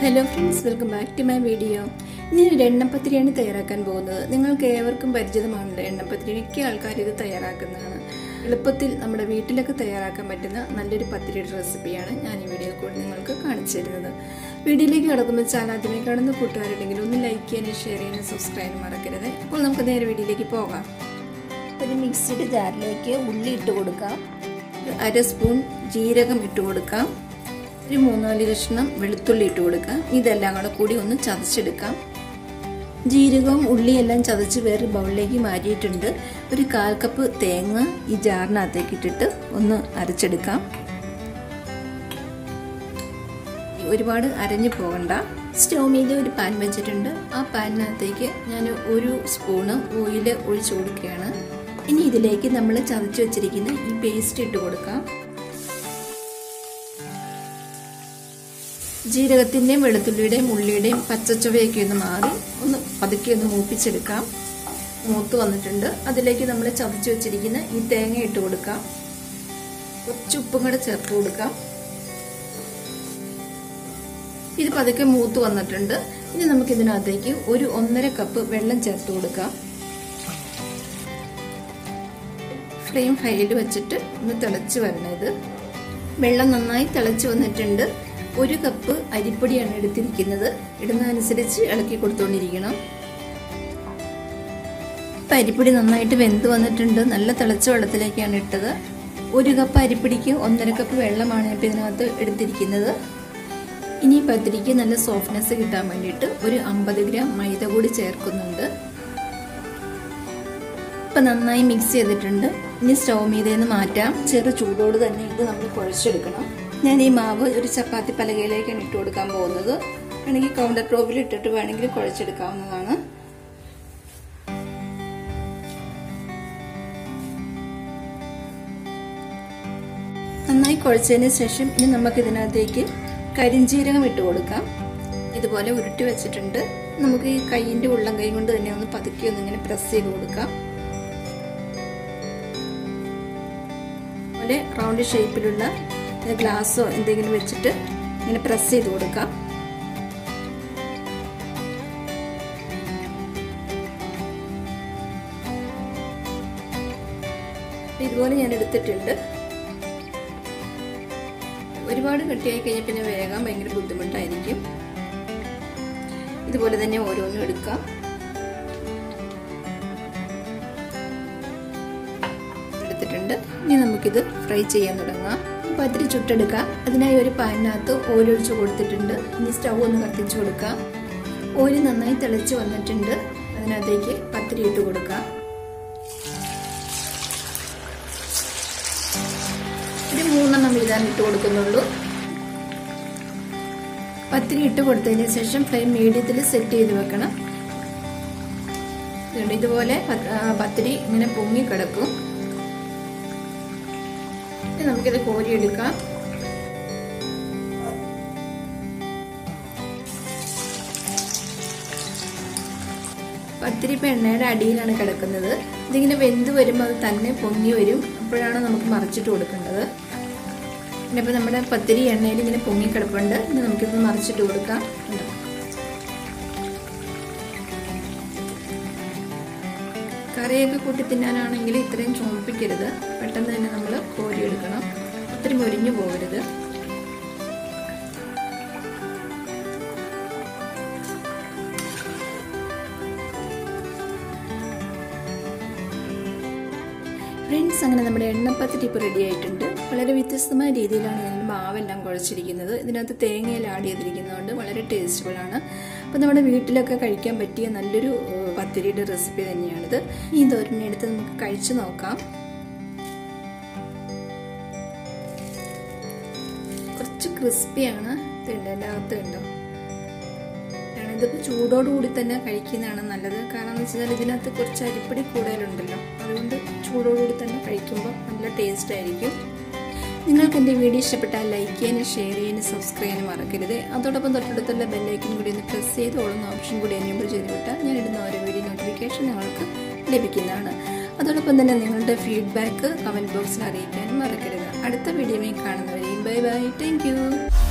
hello friends welcome back to my video ഇനി ഒരു എണ്ണപ്പത്തിരിയാണ് തയ്യാറാക്കാൻ പോകുന്നത് നിങ്ങൾക്ക് ഏവർക്കും പരിചിതമാണല്ലോ എണ്ണപ്പത്തിരി മിക്ക ആൾക്കാർ ഇത് തയ്യാറാക്കുന്നതാണ് എളുപ്പത്തിൽ നമ്മുടെ വീട്ടിലൊക്കെ തയ്യാറാക്കാൻ പറ്റുന്ന നല്ലൊരു പത്തിരിയുടെ റെസിപ്പിയാണ് ഞാൻ ഈ വീഡിയോയിൽ കൂടി നിങ്ങൾക്ക് കാണിച്ചു തരുന്നത് വീഡിയോയിലേക്ക് കിടക്കുമ്പോൾ ചാനൽ ആദ്യമേ കാണുന്ന കൂട്ടുകാരുണ്ടെങ്കിൽ ഒന്ന് ലൈക്ക് ചെയ്യാനും ഷെയർ ചെയ്യാനും സബ്സ്ക്രൈബ് മറക്കരുത് അപ്പോൾ നമുക്ക് നേരെ വീഡിയോയിലേക്ക് പോകാം ഒരു മിക്സിയുടെ ജാറിലേക്ക് ഉള്ളി ഇട്ട് കൊടുക്കാം ഒരു അര സ്പൂൺ ജീരകം ഇട്ട് കൊടുക്കാം ഒരു മൂന്നാല് കഷ്ണം വെളുത്തുള്ളി ഇട്ട് കൊടുക്കാം ഇതെല്ലാം കൂടെ കൂടി ഒന്ന് ചതച്ചെടുക്കാം ജീരകവും ഉള്ളിയെല്ലാം ചതച്ച് വേറെ ബൗളിലേക്ക് മാറ്റിയിട്ടുണ്ട് ഒരു കാൽ കപ്പ് തേങ്ങ ഈ ജാറിനകത്തേക്ക് ഇട്ടിട്ട് ഒന്ന് അരച്ചെടുക്കാം ഒരുപാട് അരഞ്ഞു പോകണ്ട സ്റ്റൗ മീതെ ഒരു പാൻ വെച്ചിട്ടുണ്ട് ആ പാനിനകത്തേക്ക് ഞാൻ ഒരു സ്പൂണ് ഓയിൽ ഒഴിച്ചു കൊടുക്കുകയാണ് ഇനി ഇതിലേക്ക് നമ്മൾ ചതച്ച് വെച്ചിരിക്കുന്ന ഈ പേസ്റ്റ് ഇട്ട് കൊടുക്കാം ജീരകത്തിൻ്റെയും വെളുത്തുള്ളിയുടെയും ഉള്ളിയുടെയും പച്ചച്ചുവയൊക്കെ ഒന്ന് മാറി ഒന്ന് പതുക്കെ ഒന്ന് മൂപ്പിച്ചെടുക്കാം മൂത്ത് വന്നിട്ടുണ്ട് അതിലേക്ക് നമ്മൾ ചതച്ച് വെച്ചിരിക്കുന്ന ഈ തേങ്ങ ഇട്ട് കൊടുക്കാം കുറച്ച് ഉപ്പും കൂടെ ചേർത്ത് കൊടുക്കാം ഇത് പതുക്കെ മൂത്ത് വന്നിട്ടുണ്ട് ഇനി നമുക്ക് ഇതിനകത്തേക്ക് ഒരു ഒന്നര കപ്പ് വെള്ളം ചേർത്ത് കൊടുക്കാം ഫ്ലെയിം ഹൈയിൽ വെച്ചിട്ട് ഒന്ന് തിളച്ച് വരണം ഇത് വെള്ളം നന്നായി തിളച്ച് വന്നിട്ടുണ്ട് ഒരു കപ്പ് അരിപ്പൊടിയാണ് എടുത്തിരിക്കുന്നത് ഇടുന്നതനുസരിച്ച് ഇളക്കി കൊടുത്തുകൊണ്ടിരിക്കണം ഇപ്പം അരിപ്പൊടി നന്നായിട്ട് വെന്ത് വന്നിട്ടുണ്ട് നല്ല തിളച്ച വെള്ളത്തിലേക്കാണ് ഇട്ടത് ഒരു കപ്പ് അരിപ്പൊടിക്ക് ഒന്നര കപ്പ് വെള്ളമാണ് ഇപ്പം ഇതിനകത്ത് എടുത്തിരിക്കുന്നത് ഇനി പത്തിരിക്ക് നല്ല സോഫ്റ്റ്നെസ് കിട്ടാൻ വേണ്ടിയിട്ട് ഒരു അമ്പത് ഗ്രാം മൈദ കൂടി ചേർക്കുന്നുണ്ട് ഇപ്പം നന്നായി മിക്സ് ചെയ്തിട്ടുണ്ട് ഇനി സ്റ്റൗ മീതെ നിന്ന് മാറ്റാം ചെറു ചൂടോട് തന്നെ ഇത് നമ്മൾ കുഴച്ചെടുക്കണം ഞാൻ ഈ മാവ് ഒരു ചപ്പാത്തി പലകയിലേക്കാണ് ഇട്ട് കൊടുക്കാൻ പോകുന്നത് വേണമെങ്കിൽ കൗണ്ടർ ടോപ്പിൽ ഇട്ടിട്ട് വേണമെങ്കിൽ കുഴച്ചെടുക്കാവുന്നതാണ് നന്നായി കുഴച്ചതിന് ശേഷം ഇനി നമുക്ക് ഇതിനകത്തേക്ക് കരിഞ്ചീരകം ഇട്ട് കൊടുക്കാം ഇതുപോലെ ഉരുട്ടി വെച്ചിട്ടുണ്ട് നമുക്ക് ഈ കൈയിൻ്റെ ഉള്ളം കൈ കൊണ്ട് തന്നെ ഒന്ന് പതുക്കി ഒന്ന് ഇങ്ങനെ പ്രസ് ചെയ്ത് കൊടുക്കാം അതുപോലെ റൗണ്ട് ഷേപ്പിലുള്ള ഗ്ലാസ്സോ എന്തെങ്കിലും വെച്ചിട്ട് ഇങ്ങനെ പ്രസ് ചെയ്ത് കൊടുക്കാം ഇതുപോലെ ഞാൻ എടുത്തിട്ടുണ്ട് ഒരുപാട് കട്ടിയായി കഴിഞ്ഞാൽ പിന്നെ വേഗം ഭയങ്കര ബുദ്ധിമുട്ടായിരിക്കും ഇതുപോലെ തന്നെ ഓരോന്നും എടുക്കാം എടുത്തിട്ടുണ്ട് ഇനി നമുക്കിത് ഫ്രൈ ചെയ്യാൻ തുടങ്ങാം പത്തിരി ചുട്ടെടുക്കാം അതിനായി ഒരു പാനിനകത്ത് ഓയിലൊഴിച്ച് കൊടുത്തിട്ടുണ്ട് ഇനി സ്റ്റൗ ഒന്ന് കത്തിച്ചു കൊടുക്കാം ഓയിൽ നന്നായി തിളച്ച് വന്നിട്ടുണ്ട് അതിനകത്തേക്ക് പത്തിരി ഇട്ട് കൊടുക്കാം ഒരു മൂന്നെണ്ണം വീതാൻ ഇട്ട് കൊടുക്കുന്നുള്ളൂ പത്തിരി ഇട്ട് കൊടുത്തതിന് ശേഷം ഫ്ലെയിം മീഡിയത്തിൽ സെറ്റ് ചെയ്ത് വെക്കണം ഇതുപോലെ പത്തിരി ഇങ്ങനെ പൊങ്ങി കിടക്കും നമുക്കിത് കോരിയെടുക്കാം പത്തിരി ഇപ്പം എണ്ണയുടെ അടിയിലാണ് കിടക്കുന്നത് ഇതിങ്ങനെ വെന്ത് വരുമ്പോൾ അത് തന്നെ പൊങ്ങി വരും അപ്പോഴാണ് നമുക്ക് മറിച്ചിട്ട് കൊടുക്കേണ്ടത് പിന്നെ ഇപ്പം നമ്മുടെ പത്തിരി എണ്ണയിൽ ഇങ്ങനെ പൊങ്ങി കിടപ്പുണ്ട് ഇനി നമുക്കിത് മറിച്ചിട്ട് കൊടുക്കാം കറിയൊക്കെ കൂട്ടി തിന്നാനാണെങ്കിൽ ഇത്രയും ചുമപ്പിക്കരുത് പെട്ടെന്ന് തന്നെ നമ്മൾ കോരിയെടുക്കണം ഒത്തിരി മൊരിഞ്ഞു പോകരുത് ഫ്രണ്ട്സ് അങ്ങനെ നമ്മുടെ എണ്ണപ്പത്തിരി ഇപ്പോൾ റെഡി ആയിട്ടുണ്ട് വളരെ വ്യത്യസ്തമായ രീതിയിലാണ് ഞാൻ മാവെല്ലാം കുഴച്ചിരിക്കുന്നത് ഇതിനകത്ത് തേങ്ങയെല്ലാം ആഡ് ചെയ്തിരിക്കുന്നതുകൊണ്ട് വളരെ ടേസ്റ്റബിളാണ് അപ്പോൾ നമ്മുടെ വീട്ടിലൊക്കെ കഴിക്കാൻ പറ്റിയ നല്ലൊരു പത്തിരിയുടെ റെസിപ്പി തന്നെയാണിത് ഈ തോരനെടുത്ത് നമുക്ക് കഴിച്ചു നോക്കാം കുറച്ച് ക്രിസ്പിയാണ് ഇതുണ്ട് എൻ്റെ അകത്ത് ഉണ്ടോ ഇതിപ്പോൾ ചൂടോടുകൂടി തന്നെ കഴിക്കുന്നതാണ് നല്ലത് കാരണം എന്ന് വെച്ചാൽ ഇതിനകത്ത് കുറച്ച് അരിപ്പൊടി കൂടുതലുണ്ടല്ലോ അതുകൊണ്ട് ചൂടോടുകൂടി തന്നെ കഴിക്കുമ്പോൾ നല്ല ടേസ്റ്റ് ആയിരിക്കും നിങ്ങൾക്ക് എൻ്റെ വീഡിയോ ഇഷ്ടപ്പെട്ടാൽ ലൈക്ക് ചെയ്യാനും ഷെയർ ചെയ്യാനും സബ്സ്ക്രൈബ് ചെയ്യാനും മറക്കരുത് അതോടൊപ്പം തൊട്ടടുത്തുള്ള ബെല്ലൈക്കൻ കൂടി ഒന്ന് പ്രസ് ചെയ്ത് ഓളുന്ന ഓപ്ഷൻ കൂടി എനേബിൾ ചെയ്ത് വിട്ടാൽ ഞാൻ ഇടുന്ന ഓരോ വീഡിയോ നോട്ടിഫിക്കേഷൻ നിങ്ങൾക്ക് ലഭിക്കുന്നതാണ് അതോടൊപ്പം തന്നെ നിങ്ങളുടെ ഫീഡ്ബാക്ക് കമൻറ്റ് ബോക്സിൽ അറിയിക്കാനും മറക്കരുത് അടുത്ത വീഡിയോയിൽ കാണുന്നവരെയും ബൈ ബൈ താങ്ക്